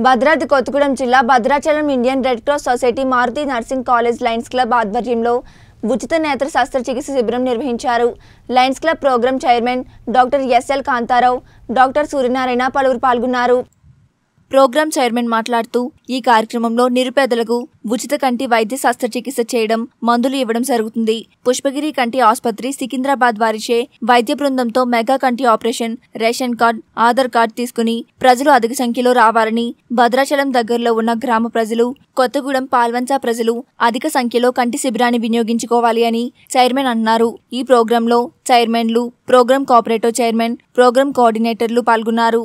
భద్రాద్రి కొత్తగూడెం జిల్లా Bhadrachalam Indian red cross society Maruti nursing college lions club ఆధ్వర్యంలో ఉచిత నేత్ర శస్త్రచికిత్స శిబిరం నిర్వహించారు lions club program chairman doctor S L Kantarao doctor Suryanarayana పలువురు పాల్గొన్నారు ప్రోగ్రాం చైర్మన్ మాట్లాడుతూ ఈ కార్యక్రమంలో నిరుపేదలకు ఉచిత కంటి వైద్య శస్త్రచికిత్స చేయడం మందులు ఇవ్వడం జరుగుతుంది పుష్పగిరి కంటి ఆసుపత్రి సికింద్రాబాద్ వారిచే వైద్య బృందంతో మెగా కంటి operation ration card Aadhaar card తీసుకుని ప్రజలు అధిక సంఖ్యలో రావాలని భద్రాచలం దగ్గరలో ఉన్న గ్రామ ప్రజలు కొత్తగూడెం పాల్వంచా ప్రజలు అధిక సంఖ్యలో కంటి శిబిరాన్ని వినియోగించుకోవాలి అని చైర్మన్ అన్నారు ఈ ప్రోగ్రాంలో చైర్మన్లు ప్రోగ్రాం కోఆపరేటివ్ చైర్మన్ ప్రోగ్రాం కోఆర్డినేటర్లు పాల్గొన్నారు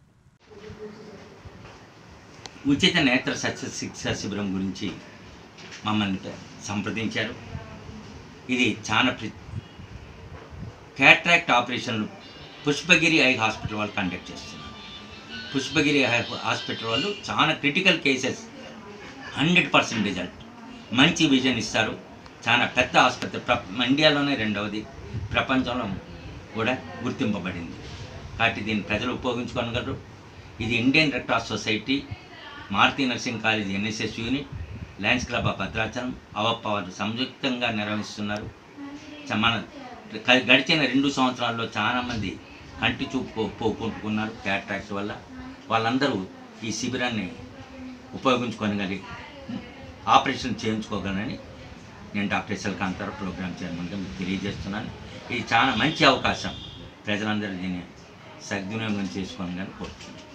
ఉచిత నేత్ర శస్త్రచికిత్స శిబిరం గురించి మమ్మల్ని సంప్రదించారు ఇది చాలా ప్రి క్యాట్రాక్ట్ ఆపరేషన్లు పుష్పగిరి ఐ హాస్పిటల్ వాళ్ళు కండక్ట్ చేస్తున్నారు పుష్పగిరి ఐ హాస్పిటల్ వాళ్ళు చాలా critical cases hundred percent result మంచి విజన్ ఇస్తారు చాలా పెద్ద ఆసుపత్రి ప్ర ఇండియాలోనే రెండవది ప్రపంచంలో కూడా గుర్తింపబడింది కాబట్టి దీన్ని ప్రజలు ఉపయోగించుకోగలరు ఇది Indian red cross society Maruti nursing college N S S unit lions club of Bhadrachalam అవప్ప వారు సంయుక్తంగా నిర్వహిస్తున్నారు చ- మన గ- గడిచిన రెండు సంవత్సరాల్లో చాలామంది కంటి చూపు పో- పోగొట్టుకున్నారు క్యాట్రాక్ట్ వల్ల వాళ్ళందరూ ఈ శిబిరాన్ని ఉపయోగించుకోగలిగి ఆపరేషన్ చేయించుకోగలనని నేను డాక్టర్ ఎస్ఎల్ కాంతారావు ప్రోగ్రామ్ చైర్మన్గా మీకు తెలియజేస్తున్నాను ఇది చాలా మంచి అవకాశం ప్రజలందరూ దీన్ని సద్వినియోగం చేసుకోవాలని కోరుతున్నాను